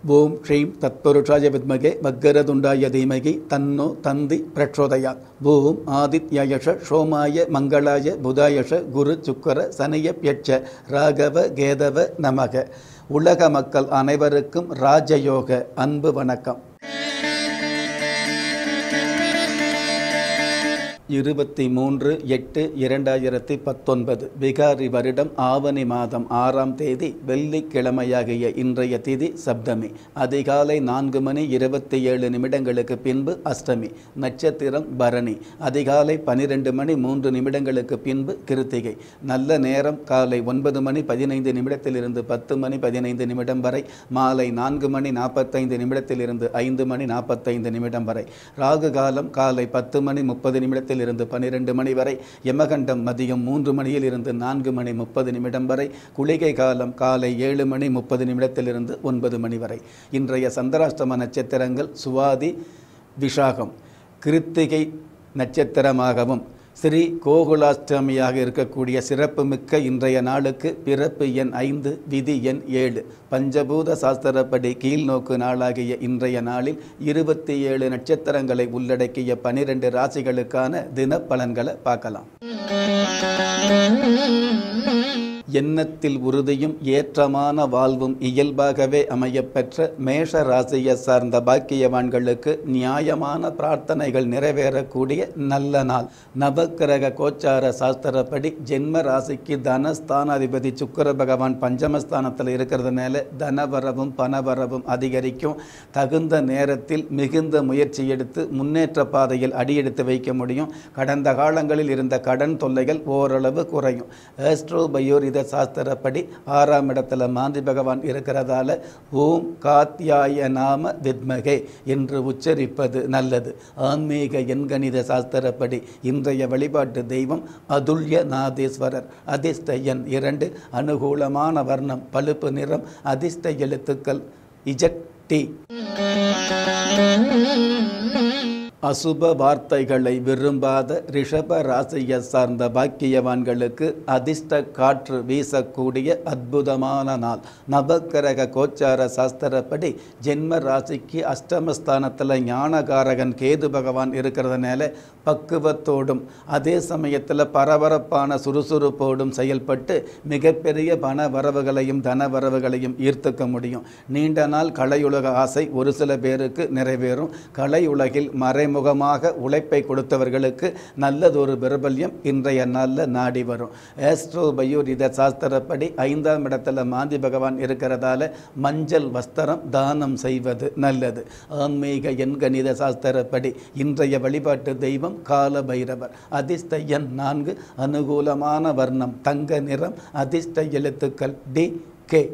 ஓம் ஸ்ரீம் தத்புருஷாய வித்மகே வக்கரதுண்டாய தீமகி தன்னோ தந்தி பிரச்சோதயாத் ஓம் ஆதித்யயஷ சோமாய மங்களாய புதாயஷ குரு சுக்கர சனியப்யட்ச ராகவ கேதவ நமக உலக மக்கள் அனைவருக்கும் ராஜயோக அன்பு வணக்கம் இருபத்தி மூன்று எட்டு இரண்டாயிரத்தி பத்தொன்பது விகாரி வருடம் ஆவணி மாதம் ஆறாம் தேதி வெள்ளிக்கிழமையாகிய இன்றைய திதி சப்தமி அதிகாலை நான்கு மணி இருபத்தி ஏழு நிமிடங்களுக்கு பின்பு அஷ்டமி நட்சத்திரம் பரணி அதிகாலை பனிரெண்டு மணி மூன்று நிமிடங்களுக்கு பின்பு கிருத்திகை நல்ல நேரம் காலை ஒன்பது மணி பதினைந்து நிமிடத்திலிருந்து பத்து மணி பதினைந்து நிமிடம் வரை மாலை நான்கு மணி நாற்பத்தைந்து நிமிடத்திலிருந்து ஐந்து மணி நாற்பத்தைந்து நிமிடம் வரை ராகு காலம் காலை பத்து மணி முப்பது நிமிடத்தில் இருந்து பன்னிரெண்டு மணி வரை யமகண்டம் மதியம் மூன்று மணியில் இருந்து நான்கு மணி முப்பது நிமிடம் வரை குளிகை காலம் காலை ஏழு மணி முப்பது நிமிடத்திலிருந்து ஒன்பது மணி வரை இன்றைய சந்திராஷ்டம நட்சத்திரங்கள் சுவாதி விஷாகம் கிருத்திகை நட்சத்திரமாகவும் ஸ்ரீ கோகுலாஷ்டமியாக இருக்கக்கூடிய சிறப்புமிக்க இன்றைய நாளுக்கு பிறப்பு எண் ஐந்து விதி எண் ஏழு பஞ்சபூத சாஸ்திரப்படி கீழ்நோக்கு நாளாகிய இன்றைய நாளில் இருபத்தி ஏழு நட்சத்திரங்களை உள்ளடக்கிய பனிரெண்டு ராசிகளுக்கான தின பலன்களை பார்க்கலாம் எண்ணத்தில் உறுதியும் ஏற்றமான வாழ்வும் இயல்பாகவே அமையப்பெற்ற மேஷ ராசியை சார்ந்த பாக்கியவான்களுக்கு நியாயமான பிரார்த்தனைகள் நிறைவேறக்கூடிய நல்ல நாள் நவக்கிரக கோச்சார சாஸ்திரப்படி ஜென்ம ராசிக்கு தனஸ்தானாதிபதி சுக்கர பகவான் பஞ்சமஸ்தானத்தில் இருக்கிறதுனால தனவரவும் பணவரவும் அதிகரிக்கும் தகுந்த நேரத்தில் மிகுந்த முயற்சி எடுத்து முன்னேற்ற பாதையில் அடியெடுத்து வைக்க முடியும் கடந்த காலங்களில் இருந்த கடன் தொல்லைகள் ஓரளவு குறையும் ஆஸ்ட்ரோ பயோரித சாஸ்திரப்படி ஆறாம் இடத்துல மாந்தி பகவான் இருக்கிறதால ஓம் காத்யாய நாம வித்மகே என்று உச்சரிப்பது நல்லது ஆன்மீக எண்கணித சாஸ்திரப்படி இன்றைய வழிபாட்டு தெய்வம் அதுல்ய நாதேஸ்வரர் அதிர்ஷ்ட எண் இரண்டு அனுகூலமான வர்ணம் பழுப்பு நிறம் அதிர்ஷ்ட எழுத்துக்கள் இஜட் டி அசுப வார்த்தைகளை விரும்பாத ரிஷப ராசியை சார்ந்த பாக்கியவான்களுக்கு அதிர்ஷ்ட காற்று வீசக்கூடிய அற்புதமான நாள் நவக்கிரக கோச்சார சாஸ்திரப்படி ஜென்ம ராசிக்கு அஷ்டமஸ்தானத்தில் ஞானகாரகன் கேது பகவான் இருக்கிறதுனால பக்குவத்தோடும் அதே சமயத்தில் பரபரப்பான சுறுசுறுப்போடும் செயல்பட்டு மிகப்பெரிய பண வரவுகளையும் தன வரவுகளையும் ஈர்த்துக்க முடியும் நீண்ட நாள் கலையுலக ஆசை ஒரு சில பேருக்கு நிறைவேறும் கலையுலகில் மறைமுகமாக உழைப்பை கொடுத்தவர்களுக்கு நல்லதொரு பிரபல்யம் இன்றைய நாளில் நாடி வரும் ஆஸ்ட்ரோ பயோரித சாஸ்திரப்படி ஐந்தாம் இடத்துல மாந்தி பகவான் இருக்கிறதால மஞ்சள் வஸ்திரம் தானம் செய்வது நல்லது ஆன்மீக எண்கணித சாஸ்திரப்படி இன்றைய வழிபாட்டு தெய்வம் கால பைரவர் அதிர்ஷ்ட எண் நான்கு அனுகூலமான வர்ணம் தங்க நிறம் அதிர்ஷ்ட எழுத்துக்கள் டி கே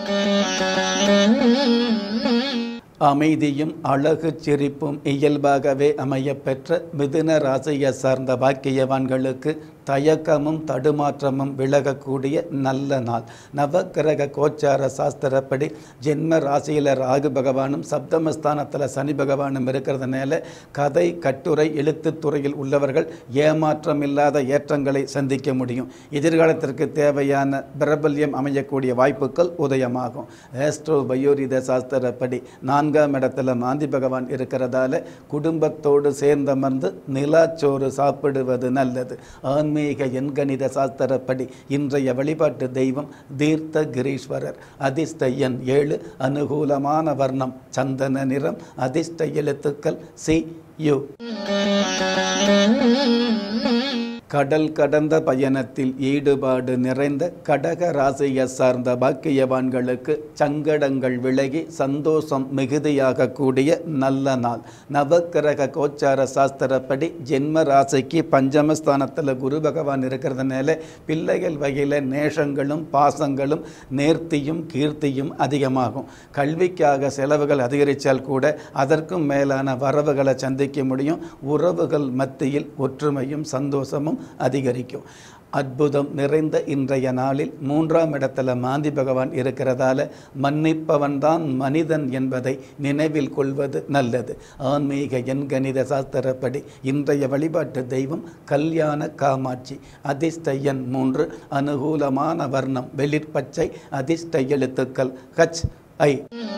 அமைதியும் அழகு சிரிப்பும் இயல்பாகவே அமையப்பெற்ற மிதுன ராசியை சார்ந்த பாக்கியவான்களுக்கு தயக்கமும் தடுமாற்றமும் விலகக்கூடிய நல்ல நாள் நவக்கிரக கோச்சார சாஸ்திரப்படி ஜென்ம ராசியில் ராகு பகவானும் சப்தமஸ்தானத்தில் சனி பகவானும் இருக்கிறதுனால கதை கட்டுரை எழுத்துத் துறையில் உள்ளவர்கள் ஏமாற்றம் இல்லாத ஏற்றங்களை சந்திக்க முடியும் எதிர்காலத்திற்கு தேவையான பிரபல்யம் அமையக்கூடிய வாய்ப்புகள் உதயமாகும் ஆஸ்ட்ரோ பயோரித சாஸ்திரப்படி நான்காம் இடத்துல மாந்தி பகவான் இருக்கிறதால குடும்பத்தோடு சேர்ந்தமர்ந்து நிலாச்சோறு சாப்பிடுவது நல்லது ஆன்மீக எண்கணித சாஸ்திரப்படி இன்றைய வழிபாட்டு தெய்வம் தீர்த்த கிரீஸ்வரர் அதிர்ஷ்ட எண் ஏழு அனுகூலமான வர்ணம் சந்தன நிறம் அதிர்ஷ்ட எழுத்துக்கள் சி யு கடல் கடந்த பயணத்தில் ஈடுபாடு நிறைந்த கடக ராசியை சார்ந்த பாக்கியவான்களுக்கு சங்கடங்கள் விலகி சந்தோஷம் மிகுதியாகக்கூடிய நல்ல நாள் நவக்கிரக கோச்சார சாஸ்திரப்படி ஜென்ம ராசிக்கு பஞ்சமஸ்தானத்தில் குரு பகவான் இருக்கிறதுனால பிள்ளைகள் வகையில் நேசங்களும் பாசங்களும் நேர்த்தியும் கீர்த்தியும் அதிகமாகும் கல்விக்காக செலவுகள் அதிகரித்தால் கூட அதற்கும் மேலான வரவுகளை சந்திக்க முடியும் உறவுகள் மத்தியில் ஒற்றுமையும் சந்தோஷமும் அதிகரிக்கும் அற்புதம் நிறைந்த இன்றைய நாளில் மூன்றாம் இடத்துல மாந்தி பகவான் இருக்கிறதால மன்னிப்பவன்தான் மனிதன் என்பதை நினைவில் கொள்வது நல்லது ஆன்மீக எண்கணித சாஸ்திரப்படி இன்றைய வழிபாட்டு தெய்வம் கல்யாண காமாட்சி அதிர்ஷ்ட எண் மூன்று அனுகூலமான வர்ணம் வெளிர்பச்சை அதிர்ஷ்ட எழுத்துக்கள் ஹச் ஐ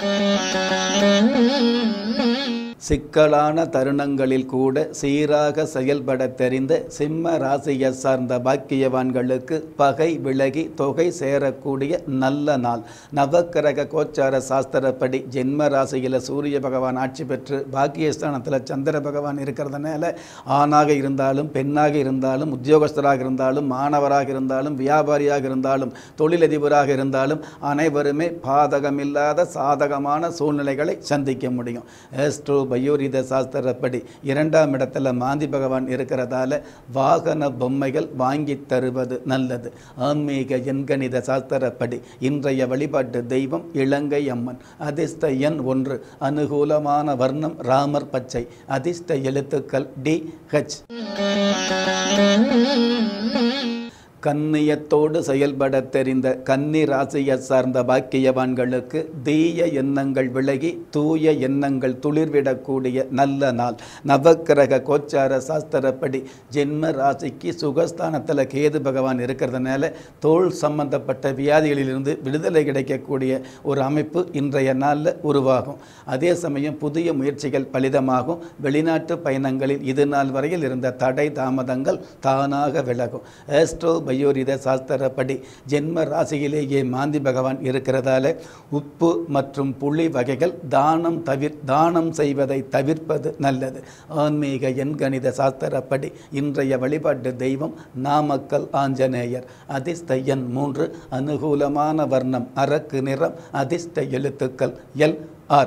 சிக்கலான தருணங்களில் கூட சீராக செயல்பட தெரிந்த சிம்ம ராசியை சார்ந்த பாக்கியவான்களுக்கு பகை விலகி தொகை சேரக்கூடிய நல்ல நாள் நவக்கிரக கோச்சார சாஸ்திரப்படி ஜென்ம ராசியில் சூரிய பகவான் ஆட்சி பெற்று பாக்கியஸ்தானத்தில் சந்திர பகவான் இருக்கிறதுனால ஆணாக இருந்தாலும் பெண்ணாக இருந்தாலும் உத்தியோகஸ்தராக இருந்தாலும் மாணவராக இருந்தாலும் வியாபாரியாக இருந்தாலும் தொழிலதிபராக இருந்தாலும் அனைவருமே பாதகமில்லாத சாதகமான சூழ்நிலைகளை சந்திக்க முடியும் ஏஸ்ட்ரோ பயோரித சாஸ்திரப்படி இரண்டாம் இடத்துல மாந்தி பகவான் இருக்கிறதால வாகன பொம்மைகள் வாங்கி தருவது நல்லது ஆன்மீக எண்கணித சாஸ்திரப்படி இன்றைய வழிபாட்டு தெய்வம் இலங்கை அம்மன் அதிர்ஷ்ட எண் ஒன்று அனுகூலமான வர்ணம் ராமர் பச்சை அதிர்ஷ்ட எழுத்துக்கள் டி ஹெச் கண்ணியத்தோடு செயல்பட தெரிந்த கன்னி ராசியை சார்ந்த பாக்கியவான்களுக்கு தீய எண்ணங்கள் விலகி தூய எண்ணங்கள் துளிர்விடக்கூடிய நல்ல நாள் நவக்கிரக கோச்சார சாஸ்திரப்படி ஜென்ம ராசிக்கு சுகஸ்தானத்தில் கேது பகவான் இருக்கிறதுனால தோல் சம்பந்தப்பட்ட வியாதிகளிலிருந்து விடுதலை கிடைக்கக்கூடிய ஒரு அமைப்பு இன்றைய நாளில் உருவாகும் அதே சமயம் புதிய முயற்சிகள் பலிதமாகும் வெளிநாட்டு பயணங்களில் இது நாள் வரையில் இருந்த தடை தாமதங்கள் தானாக விலகும் ஆஸ்ட்ரோ பயோரித சாஸ்திரப்படி ஜென்ம ராசியிலேயே மாந்தி பகவான் இருக்கிறதால உப்பு மற்றும் புளி வகைகள் தானம் தவிர் தானம் செய்வதை தவிர்ப்பது நல்லது ஆன்மீக எண்கணித சாஸ்திரப்படி இன்றைய வழிபாட்டு தெய்வம் நாமக்கல் ஆஞ்சநேயர் அதிர்ஷ்ட எண் மூன்று அனுகூலமான வர்ணம் அரக்கு நிறம் அதிர்ஷ்ட எழுத்துக்கள் எல் ஆர்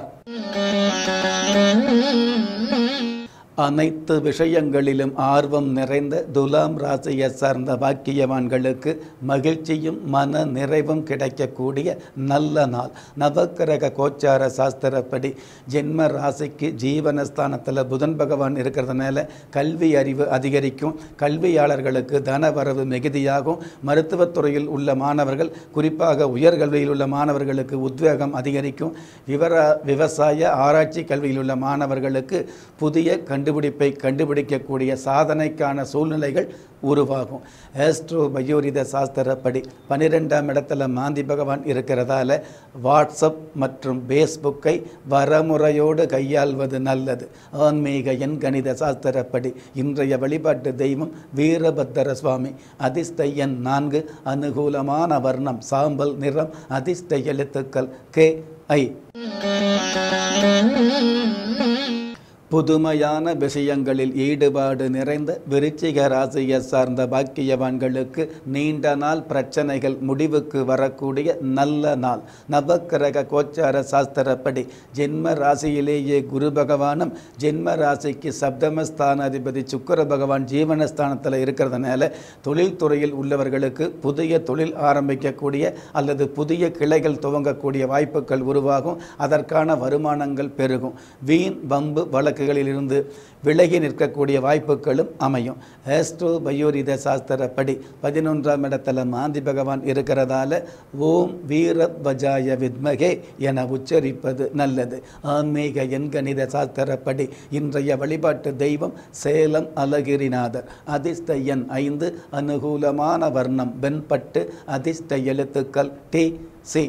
அனைத்து விஷயங்களிலும் ஆர்வம் நிறைந்த துலாம் ராசியை சார்ந்த பாக்கியவான்களுக்கு மகிழ்ச்சியும் மன நிறைவும் கிடைக்கக்கூடிய நல்ல நாள் நவக்கிரக கோச்சார சாஸ்திரப்படி ஜென்ம ராசிக்கு ஜீவனஸ்தானத்தில் புதன் பகவான் இருக்கிறதுனால கல்வி அறிவு அதிகரிக்கும் கல்வியாளர்களுக்கு தன வரவு மிகுதியாகும் மருத்துவத்துறையில் உள்ள மாணவர்கள் குறிப்பாக உயர்கல்வியில் உள்ள மாணவர்களுக்கு உத்வேகம் அதிகரிக்கும் விவர விவசாய ஆராய்ச்சி கல்வியில் உள்ள மாணவர்களுக்கு புதிய கண்டுபிடிப்பை கண்டுபிடிக்கக்கூடிய சாதனைக்கான சூழ்நிலைகள் உருவாகும் ஆஸ்ட்ரோ பயோரித சாஸ்திரப்படி பன்னிரெண்டாம் இடத்துல மாந்தி பகவான் இருக்கிறதால வாட்ஸ்அப் மற்றும் ஃபேஸ்புக்கை வரமுறையோடு கையாள்வது நல்லது ஆன்மீக எண் கணித சாஸ்திரப்படி இன்றைய வழிபாட்டு தெய்வம் வீரபத்திர சுவாமி அதிர்ஷ்ட எண் நான்கு அனுகூலமான வர்ணம் சாம்பல் நிறம் அதிர்ஷ்ட எழுத்துக்கள் கே ஐ புதுமையான விஷயங்களில் ஈடுபாடு நிறைந்த விருச்சிக ராசியை சார்ந்த பாக்கியவான்களுக்கு நீண்ட நாள் பிரச்சனைகள் முடிவுக்கு வரக்கூடிய நல்ல நாள் நவக்கிரக கோச்சார சாஸ்திரப்படி ஜென்ம ராசியிலேயே குரு பகவானும் ஜென்ம ராசிக்கு சப்தமஸ்தானாதிபதி சுக்கர பகவான் ஜீவனஸ்தானத்தில் இருக்கிறதுனால தொழில்துறையில் உள்ளவர்களுக்கு புதிய தொழில் ஆரம்பிக்கக்கூடிய அல்லது புதிய கிளைகள் துவங்கக்கூடிய வாய்ப்புகள் உருவாகும் அதற்கான வருமானங்கள் பெருகும் வீண் வம்பு வழக்கு வழக்குகளிலிருந்து விலகி நிற்கக்கூடிய வாய்ப்புகளும் அமையும் ஆஸ்ட்ரோ பயோரித சாஸ்திரப்படி பதினொன்றாம் இடத்துல மாந்தி பகவான் இருக்கிறதால ஓம் வீரபஜாய வித்மகே என உச்சரிப்பது நல்லது ஆன்மீக எண்கணித சாஸ்திரப்படி இன்றைய வழிபாட்டு தெய்வம் சேலம் அழகிரிநாதர் அதிர்ஷ்ட எண் ஐந்து அனுகூலமான வர்ணம் வெண்பட்டு அதிர்ஷ்ட எழுத்துக்கள் டி சி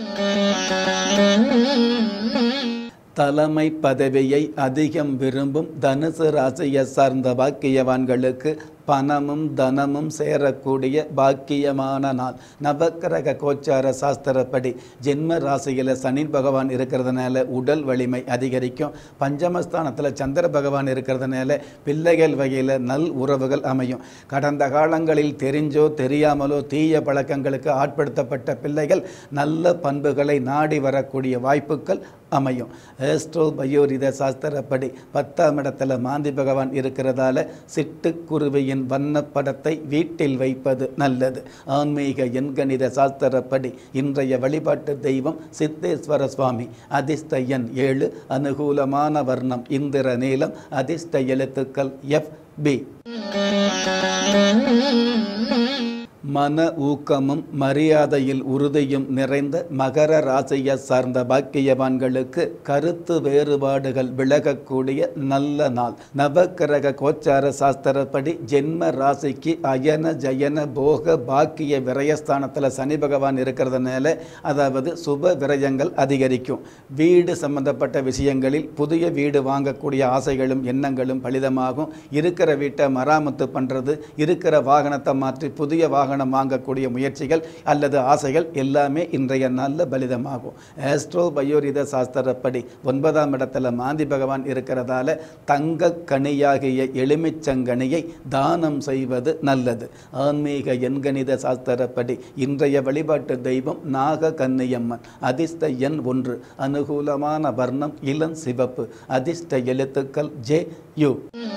தலைமை பதவியை அதிகம் விரும்பும் தனுசு ராசியை சார்ந்த பாக்கியவான்களுக்கு பணமும் தனமும் சேரக்கூடிய பாக்கியமான நாள் நவக்கிரக கோச்சார சாஸ்திரப்படி ஜென்ம ராசியில் சனி பகவான் இருக்கிறதுனால உடல் வலிமை அதிகரிக்கும் பஞ்சமஸ்தானத்தில் சந்திர பகவான் இருக்கிறதுனால பிள்ளைகள் வகையில் நல் உறவுகள் அமையும் கடந்த காலங்களில் தெரிஞ்சோ தெரியாமலோ தீய பழக்கங்களுக்கு ஆட்படுத்தப்பட்ட பிள்ளைகள் நல்ல பண்புகளை நாடி வரக்கூடிய வாய்ப்புகள் அமையும் ஏஸ்ட்ரோ பயோரித சாஸ்திரப்படி பத்தாம் இடத்துல மாந்தி பகவான் இருக்கிறதால சிட்டுக்குருவியின் வண்ணப்படத்தை வீட்டில் வைப்பது நல்லது ஆன்மீக எண்கணித சாஸ்திரப்படி இன்றைய வழிபாட்டு தெய்வம் சித்தேஸ்வர சுவாமி அதிர்ஷ்ட எண் ஏழு அனுகூலமான வர்ணம் இந்திர நீலம் அதிர்ஷ்ட எழுத்துக்கள் எஃப் பி மன ஊக்கமும் மரியாதையில் உறுதியும் நிறைந்த மகர ராசியை சார்ந்த பாக்கியவான்களுக்கு கருத்து வேறுபாடுகள் விலகக்கூடிய நல்ல நாள் நவக்கிரக கோச்சார சாஸ்திரப்படி ஜென்ம ராசிக்கு அயன ஜயன போக பாக்கிய விரயஸ்தானத்தில் சனி பகவான் இருக்கிறதுனால அதாவது சுப விரயங்கள் அதிகரிக்கும் வீடு சம்பந்தப்பட்ட விஷயங்களில் புதிய வீடு வாங்கக்கூடிய ஆசைகளும் எண்ணங்களும் பலிதமாகும் இருக்கிற வீட்டை மராமத்து பண்ணுறது இருக்கிற வாகனத்தை மாற்றி புதிய வாகனம் வாங்கக்கூடிய முயற்சிகள் அல்லது ஆசைகள் எல்லாமே இன்றைய நாளில் பலிதமாகும் ஆஸ்ட்ரோ பயோரித சாஸ்திரப்படி ஒன்பதாம் இடத்துல மாந்தி பகவான் இருக்கிறதால தங்க கனியாகிய எலுமிச்சங்கனியை தானம் செய்வது நல்லது ஆன்மீக எண்கணித சாஸ்திரப்படி இன்றைய வழிபாட்டு தெய்வம் நாக கன்னியம்மன் அதிர்ஷ்ட எண் ஒன்று அனுகூலமான வர்ணம் இளம் சிவப்பு அதிர்ஷ்ட எழுத்துக்கள் ஜே யு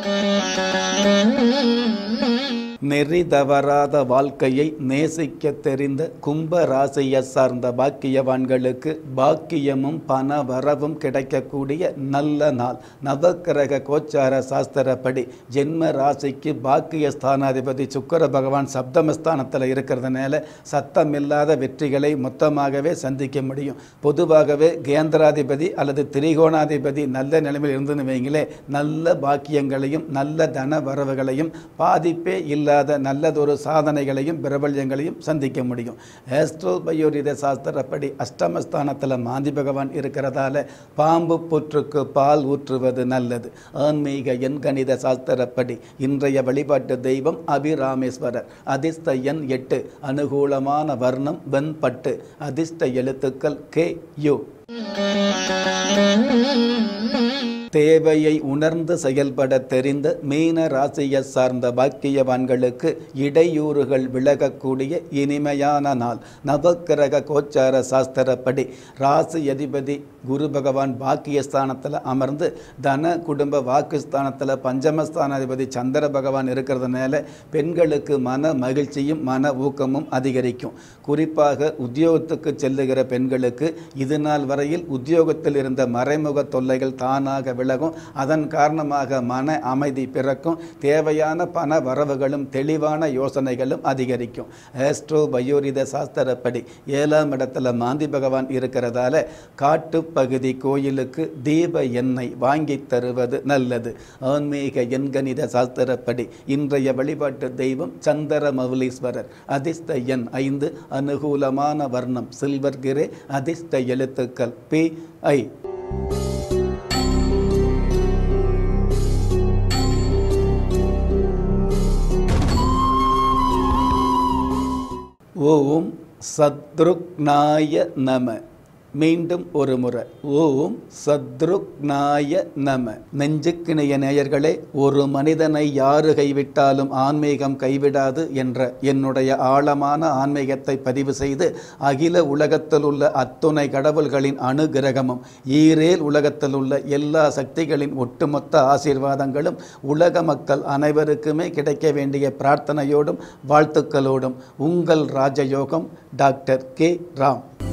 நெறி தவறாத வாழ்க்கையை நேசிக்க தெரிந்த கும்ப ராசியை சார்ந்த பாக்கியவான்களுக்கு பாக்கியமும் பண வரவும் கிடைக்கக்கூடிய நல்ல நாள் நவக்கிரக கோச்சார சாஸ்திரப்படி ஜென்ம ராசிக்கு பாக்கிய ஸ்தானாதிபதி சுக்கர பகவான் சப்தமஸ்தானத்தில் இருக்கிறதுனால சத்தமில்லாத வெற்றிகளை மொத்தமாகவே சந்திக்க முடியும் பொதுவாகவே கேந்திராதிபதி அல்லது திரிகோணாதிபதி நல்ல நிலைமையில் இருந்துன்னு வைங்களே நல்ல பாக்கியங்களையும் நல்ல தன வரவுகளையும் பாதிப்பே இல்லாத நல்லதொரு சாதனைகளையும் பிரபல்யங்களையும் சந்திக்க முடியும் ஆஸ்ட்ரோ பயோரித சாஸ்திரப்படி அஷ்டமஸ்தானத்தில் மாந்தி பகவான் இருக்கிறதால பாம்பு புற்றுக்கு பால் ஊற்றுவது நல்லது ஆன்மீக எண்கணித சாஸ்திரப்படி இன்றைய வழிபாட்டு தெய்வம் அபிராமேஸ்வரர் அதிர்ஷ்ட எண் எட்டு அனுகூலமான வர்ணம் வெண்பட்டு அதிர்ஷ்ட எழுத்துக்கள் கே யு தேவையை உணர்ந்து செயல்பட தெரிந்த மீன ராசியை சார்ந்த பாக்கியவான்களுக்கு இடையூறுகள் விலகக்கூடிய இனிமையான நாள் நவக்கிரக கோச்சார சாஸ்திரப்படி ராசி அதிபதி குரு பகவான் பாக்கியஸ்தானத்தில் அமர்ந்து தன குடும்ப வாக்குஸ்தானத்தில் பஞ்சமஸ்தானாதிபதி சந்திர பகவான் இருக்கிறதுனால பெண்களுக்கு மன மகிழ்ச்சியும் மன ஊக்கமும் அதிகரிக்கும் குறிப்பாக உத்தியோகத்துக்கு செல்லுகிற பெண்களுக்கு இது நாள் வரையில் உத்தியோகத்தில் இருந்த மறைமுக தொல்லைகள் தானாக விலகும் அதன் காரணமாக மன அமைதி பிறக்கும் தேவையான பண வரவுகளும் தெளிவான யோசனைகளும் அதிகரிக்கும் ஆஸ்ட்ரோ பயோரித சாஸ்திரப்படி ஏழாம் இடத்துல மாந்தி பகவான் இருக்கிறதால காட்டுப்பகுதி கோயிலுக்கு தீப எண்ணெய் வாங்கி தருவது நல்லது ஆன்மீக எண்கணித சாஸ்திரப்படி இன்றைய வழிபாட்டு தெய்வம் சந்திர மௌலீஸ்வரர் அதிர்ஷ்ட எண் ஐந்து அனுகூலமான வர்ணம் சில்வர் கிரே அதிர்ஷ்ட எழுத்துக்கள் பி ஐ ஓம் சத்ருக்னாய நம மீண்டும் ஒரு முறை ஓம் சத்ருக்னாய நம நெஞ்சுக்கிணைய நேயர்களே ஒரு மனிதனை யாரு கைவிட்டாலும் ஆன்மீகம் கைவிடாது என்ற என்னுடைய ஆழமான ஆன்மீகத்தை பதிவு செய்து அகில உலகத்தில் உள்ள அத்துணை கடவுள்களின் அனுகிரகமும் ஈரேல் உலகத்தில் உள்ள எல்லா சக்திகளின் ஒட்டுமொத்த ஆசீர்வாதங்களும் உலக மக்கள் அனைவருக்குமே கிடைக்க வேண்டிய பிரார்த்தனையோடும் வாழ்த்துக்களோடும் உங்கள் ராஜயோகம் டாக்டர் கே ராம்